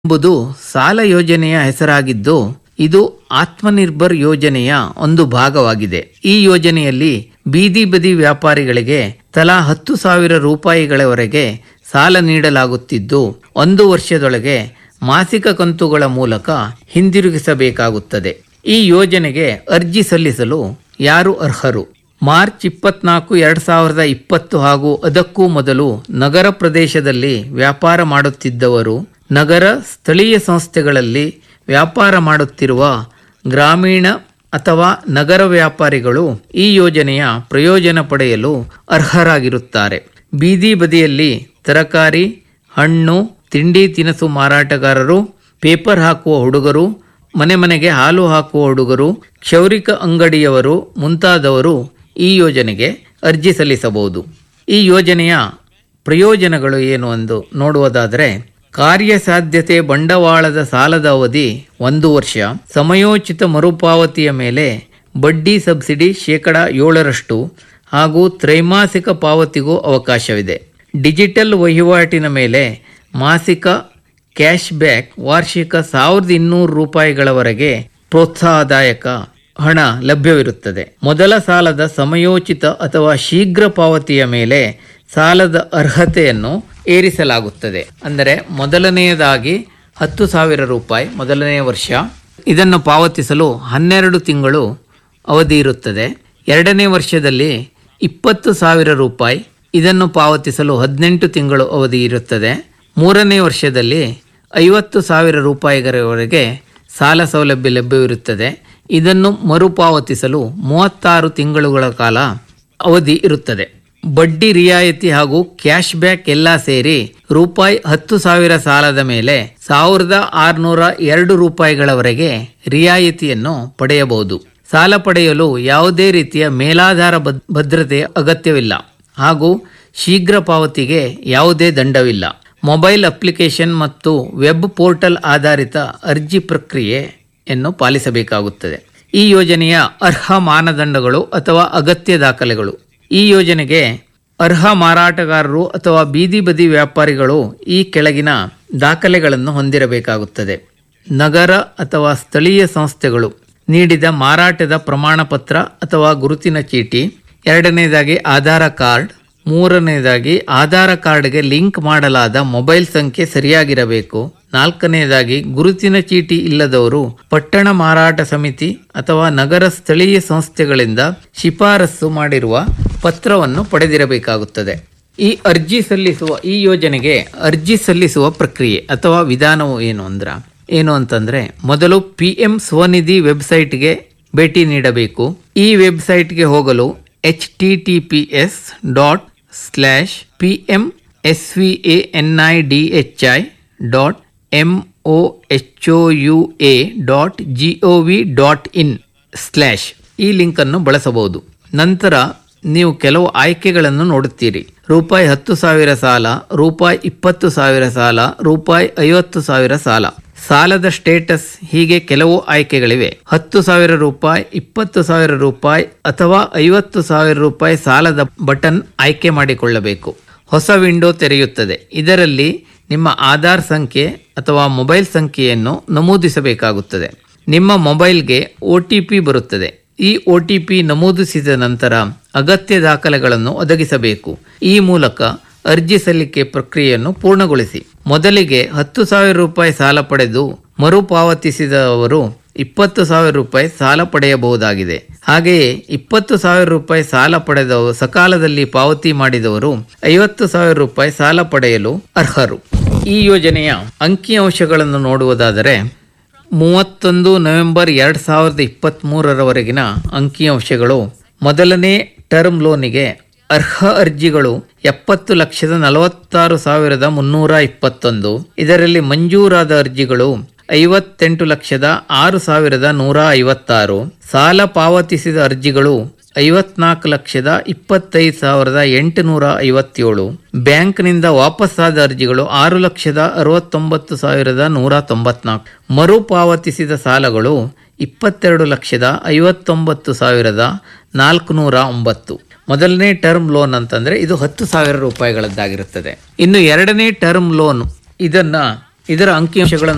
ಎಂಬುದು ಸಾಲ ಯೋಜನೆಯ ಹೆಸರಾಗಿದ್ದು ಇದು ಆತ್ಮನಿರ್ಭರ್ ಯೋಜನೆಯ ಒಂದು ಭಾಗವಾಗಿದೆ ಈ ಯೋಜನೆಯಲ್ಲಿ ಬೀದಿ ಬದಿ ವ್ಯಾಪಾರಿಗಳಿಗೆ ತಲಾ ಹತ್ತು ಸಾವಿರ ರೂಪಾಯಿಗಳವರೆಗೆ ಸಾಲ ನೀಡಲಾಗುತ್ತಿದ್ದು ಒಂದು ವರ್ಷದೊಳಗೆ ಮಾಸಿಕ ಕಂತುಗಳ ಮೂಲಕ ಹಿಂದಿರುಗಿಸಬೇಕಾಗುತ್ತದೆ ಈ ಯೋಜನೆಗೆ ಅರ್ಜಿ ಸಲ್ಲಿಸಲು ಯಾರು ಅರ್ಹರು ಮಾರ್ಚ್ ಇಪ್ಪತ್ನಾಲ್ಕು ಎರಡ್ ಸಾವಿರದ ಇಪ್ಪತ್ತು ಹಾಗೂ ಅದಕ್ಕೂ ಮೊದಲು ನಗರ ಪ್ರದೇಶದಲ್ಲಿ ವ್ಯಾಪಾರ ಮಾಡುತ್ತಿದ್ದವರು ನಗರ ಸ್ಥಳೀಯ ಸಂಸ್ಥೆಗಳಲ್ಲಿ ವ್ಯಾಪಾರ ಮಾಡುತ್ತಿರುವ ಗ್ರಾಮೀಣ ಅಥವಾ ನಗರ ವ್ಯಾಪಾರಿಗಳು ಈ ಯೋಜನೆಯ ಪ್ರಯೋಜನ ಪಡೆಯಲು ಅರ್ಹರಾಗಿರುತ್ತಾರೆ ಬೀದಿ ಬದಿಯಲ್ಲಿ ತರಕಾರಿ ಹಣ್ಣು ತಿಂಡಿ ತಿನಿಸು ಮಾರಾಟಗಾರರು ಪೇಪರ್ ಹಾಕುವ ಹುಡುಗರು ಮನೆ ಮನೆಗೆ ಹಾಲು ಹಾಕುವ ಹುಡುಗರು ಕ್ಷೌರಿಕ ಅಂಗಡಿಯವರು ಮುಂತಾದವರು ಈ ಯೋಜನೆಗೆ ಅರ್ಜಿ ಸಲ್ಲಿಸಬಹುದು ಈ ಯೋಜನೆಯ ಪ್ರಯೋಜನಗಳು ಏನು ಎಂದು ನೋಡುವುದಾದರೆ ಕಾರ್ಯಸಾಧ್ಯತೆ ಬಂಡವಾಳದ ಸಾಲದ ಅವಧಿ ಒಂದು ವರ್ಷ ಸಮಯೋಚಿತ ಮರುಪಾವತಿಯ ಮೇಲೆ ಬಡ್ಡಿ ಸಬ್ಸಿಡಿ ಶೇಕಡ ಏಳರಷ್ಟು ಹಾಗೂ ತ್ರೈಮಾಸಿಕ ಪಾವತಿಗೂ ಅವಕಾಶವಿದೆ ಡಿಜಿಟಲ್ ವಹಿವಾಟಿನ ಮೇಲೆ ಮಾಸಿಕ ಕ್ಯಾಶ್ ಬ್ಯಾಕ್ ವಾರ್ಷಿಕ ಸಾವಿರದ ಇನ್ನೂರು ರೂಪಾಯಿಗಳವರೆಗೆ ಪ್ರೋತ್ಸಾಹದಾಯಕ ಹಣ ಲಭ್ಯವಿರುತ್ತದೆ ಮೊದಲ ಸಾಲದ ಸಮಯೋಚಿತ ಅಥವಾ ಶೀಘ್ರ ಪಾವತಿಯ ಮೇಲೆ ಸಾಲದ ಅರ್ಹತೆಯನ್ನು ಏರಿಸಲಾಗುತ್ತದೆ ಅಂದರೆ ಮೊದಲನೆಯದಾಗಿ ಹತ್ತು ಸಾವಿರ ರೂಪಾಯಿ ಮೊದಲನೆಯ ವರ್ಷ ಇದನ್ನು ಪಾವತಿಸಲು ಹನ್ನೆರಡು ತಿಂಗಳು ಅವಧಿ ಇರುತ್ತದೆ ಎರಡನೇ ವರ್ಷದಲ್ಲಿ ಇಪ್ಪತ್ತು ಸಾವಿರ ರೂಪಾಯಿ ಇದನ್ನು ಪಾವತಿಸಲು ಹದಿನೆಂಟು ತಿಂಗಳು ಅವಧಿ ಇರುತ್ತದೆ ಮೂರನೇ ವರ್ಷದಲ್ಲಿ ಐವತ್ತು ಸಾವಿರ ರೂಪಾಯಿಗಳವರೆಗೆ ಸಾಲ ಸೌಲಭ್ಯ ಲಭ್ಯವಿರುತ್ತದೆ ಇದನ್ನು ಮರುಪಾವತಿಸಲು ಮೂವತ್ತಾರು ತಿಂಗಳುಗಳ ಕಾಲ ಅವಧಿ ಇರುತ್ತದೆ ಬಡ್ಡಿ ರಿಯಾಯಿತಿ ಹಾಗೂ ಕ್ಯಾಶ್ ಬ್ಯಾಕ್ ಎಲ್ಲ ಸೇರಿ ರೂಪಾಯಿ ಹತ್ತು ಸಾವಿರ ಸಾಲದ ಮೇಲೆ ಸಾವಿರದ ಆರುನೂರ ಎರಡು ರೂಪಾಯಿಗಳವರೆಗೆ ರಿಯಾಯಿತಿಯನ್ನು ಪಡೆಯಬಹುದು ಸಾಲ ಪಡೆಯಲು ಯಾವುದೇ ರೀತಿಯ ಮೇಲಾಧಾರ ಭದ್- ಭದ್ರತೆ ಅಗತ್ಯವಿಲ್ಲ ಹಾಗೂ ಶೀಘ್ರ ಪಾವತಿಗೆ ಯಾವುದೇ ದಂಡವಿಲ್ಲ ಮೊಬೈಲ್ ಅಪ್ಲಿಕೇಶನ್ ಮತ್ತು ವೆಬ್ ಪೋರ್ಟಲ್ ಆಧಾರಿತ ಅರ್ಜಿ ಪ್ರಕ್ರಿಯೆಯನ್ನು ಪಾಲಿಸಬೇಕಾಗುತ್ತದೆ ಈ ಯೋಜನೆಯ ಅರ್ಹ ಮಾನದಂಡಗಳು ಅಥವಾ ಅಗತ್ಯ ದಾಖಲೆಗಳು ಈ ಯೋಜನೆಗೆ ಅರ್ಹ ಮಾರಾಟಗಾರರು ಅಥವಾ ಬೀದಿ ಬದಿ ವ್ಯಾಪಾರಿಗಳು ಈ ಕೆಳಗಿನ ದಾಖಲೆಗಳನ್ನು ಹೊಂದಿರಬೇಕಾಗುತ್ತದೆ ನಗರ ಅಥವಾ ಸ್ಥಳೀಯ ಸಂಸ್ಥೆಗಳು ನೀಡಿದ ಮಾರಾಟದ ಪ್ರಮಾಣ ಪತ್ರ ಅಥವಾ ಗುರುತಿನ ಚೀಟಿ ಎರಡನೇದಾಗಿ ಆಧಾರ ಕಾರ್ಡ್ ಮೂರನೇದಾಗಿ ಆಧಾರ ಕಾರ್ಡ್ಗೆ ಲಿಂಕ್ ಮಾಡಲಾದ ಮೊಬೈಲ್ ಸಂಖ್ಯೆ ಸರಿಯಾಗಿರಬೇಕು ನಾಲ್ಕನೇದಾಗಿ ಗುರುತಿನ ಚೀಟಿ ಇಲ್ಲದವರು ಪಟ್ಟಣ ಮಾರಾಟ ಸಮಿತಿ ಅಥವಾ ನಗರ ಸ್ಥಳೀಯ ಸಂಸ್ಥೆಗಳಿಂದ ಶಿಫಾರಸು ಮಾಡಿರುವ ಪತ್ರವನ್ನು ಪಡೆದಿರಬೇಕಾಗುತ್ತದೆ ಈ ಅರ್ಜಿ ಸಲ್ಲಿಸುವ ಈ ಯೋಜನೆಗೆ ಅರ್ಜಿ ಸಲ್ಲಿಸುವ ಪ್ರಕ್ರಿಯೆ ಅಥವಾ ವಿಧಾನವು ಏನು ಅಂದ್ರ ಏನು ಅಂತಂದ್ರೆ ಮೊದಲು ಪಿ ಎಂ ಸ್ವನಿಧಿ ವೆಬ್ಸೈಟ್ಗೆ ಭೇಟಿ ನೀಡಬೇಕು ಈ ವೆಬ್ಸೈಟ್ಗೆ ಹೋಗಲು H T T P S dot slash P M S V A N I D H I dot M O H O U A dot G O V dot in slash ಈ ಲಿಂಕನ್ನು ಬಳಸಬಹುದು ನಂತರ ನೀವು ಕೆಲವು ಆಯ್ಕೆಗಳನ್ನು ನೋಡುತ್ತೀರಿ ರೂಪಾಯಿ ಹತ್ತು ಸಾವಿರ ಸಾಲ ರೂಪಾಯಿ ಇಪ್ಪತ್ತು ಸಾವಿರ ಸಾಲ ರೂಪಾಯಿ ಐವತ್ತು ಸಾವಿರ ಸಾಲ ಸಾಲದ ಸ್ಟೇಟಸ್ ಹೀಗೆ ಕೆಲವು ಆಯ್ಕೆಗಳಿವೆ ಹತ್ತು ಸಾವಿರ ರೂಪಾಯಿ ಇಪ್ಪತ್ತು ಸಾವಿರ ರೂಪಾಯಿ ಅಥವಾ ಐವತ್ತು ಸಾವಿರ ರೂಪಾಯಿ ಸಾಲದ ಬಟನ್ ಆಯ್ಕೆ ಮಾಡಿಕೊಳ್ಳಬೇಕು ಹೊಸ ವಿಂಡೋ ತೆರೆಯುತ್ತದೆ ಇದರಲ್ಲಿ ನಿಮ್ಮ ಆಧಾರ್ ಸಂಖ್ಯೆ ಅಥವಾ ಮೊಬೈಲ್ ಸಂಖ್ಯೆಯನ್ನು ನಮೂದಿಸಬೇಕಾಗುತ್ತದೆ ನಿಮ್ಮ ಮೊಬೈಲ್ಗೆ ಒ ಟಿ ಪಿ ಬರುತ್ತದೆ ಈ ಒ ಟಿ ಪಿ ನಮೂದಿಸಿದ ನಂತರ ಅಗತ್ಯ ದಾಖಲೆಗಳನ್ನು ಒದಗಿಸಬೇಕು ಈ ಮೂಲಕ ಅರ್ಜಿ ಸಲ್ಲಿಕೆ ಪ್ರಕ್ರಿಯೆಯನ್ನು ಪೂರ್ಣಗೊಳಿಸಿ ಮೊದಲಿಗೆ ಹತ್ತು ಸಾವಿರ ರೂಪಾಯಿ ಸಾಲ ಪಡೆದು ಮರುಪಾವತಿಸಿದವರು ಇಪ್ಪತ್ತು ಸಾವಿರ ರೂಪಾಯಿ ಸಾಲ ಪಡೆಯಬಹುದಾಗಿದೆ ಹಾಗೆಯೇ ಇಪ್ಪತ್ತು ಸಾವಿರ ರೂಪಾಯಿ ಸಾಲ ಪಡೆದವರು ಸಕಾಲದಲ್ಲಿ ಪಾವತಿ ಮಾಡಿದವರು ಐವತ್ತು ಸಾವಿರ ರೂಪಾಯಿ ಸಾಲ ಪಡೆಯಲು ಅರ್ಹರು ಈ ಯೋಜನೆಯ ಅಂಕಿಅಂಶಗಳನ್ನು ನೋಡುವುದಾದರೆ ಮೂವತ್ತೊಂದು ನವೆಂಬರ್ ಎರಡು ಸಾವಿರದ ಇಪ್ಪತ್ತ್ಮೂರರವರೆಗಿನ ಅಂಕಿಅಂಶಗಳು ಮೊದಲನೇ ಟರ್ಮ್ ಲೋನಿಗೆ ಅರ್ಹ ಅರ್ಜಿಗಳು ಎಪ್ಪತ್ತು ಲಕ್ಷದ ನಲವತ್ತಾರು ಸಾವಿರದ ಮುನ್ನೂರ ಇಪ್ಪತ್ತೊಂದು ಇದರಲ್ಲಿ ಮಂಜೂರಾದ ಅರ್ಜಿಗಳು ಐವತ್ತೆಂಟು ಲಕ್ಷದ ಆರು ಸಾವಿರದ ನೂರ ಐವತ್ತಾರು ಸಾಲ ಪಾವತಿಸಿದ ಅರ್ಜಿಗಳು ಐವತ್ನಾಲ್ಕು ಲಕ್ಷದ ಇಪ್ಪತ್ತೈದು ಸಾವಿರದ ಎಂಟುನೂರ ಐವತ್ತೇಳು ಬ್ಯಾಂಕ್ನಿಂದ ವಾಪಸ್ಸಾದ ಅರ್ಜಿಗಳು ಆರು ಲಕ್ಷದ ಅರವತ್ತೊಂಬತ್ತು ಸಾವಿರದ ನೂರ ತೊಂಬತ್ನಾಲ್ಕು ಮರುಪಾವತಿಸಿದ ಸಾಲಗಳು ಇಪ್ಪತ್ತೆರಡು ಲಕ್ಷದ ಐವತ್ತೊಂಬತ್ತು ಸಾವಿರದ ನಾಲ್ಕುನೂರ ಒಂಬತ್ತು ಮೊದಲನೇ ಟರ್ಮ್ ಲೋನ್ ಅಂತಂದ್ರೆ ಇದು ಹತ್ತು ಸಾವಿರ ರೂಪಾಯಿಗಳದ್ದಾಗಿರುತ್ತದೆ ಇನ್ನು ಎರಡನೇ ಟರ್ಮ್ ಲೋನ್ ಇದನ್ನ ಇದರ ಅಂಕಿಅಂಶಗಳನ್ನು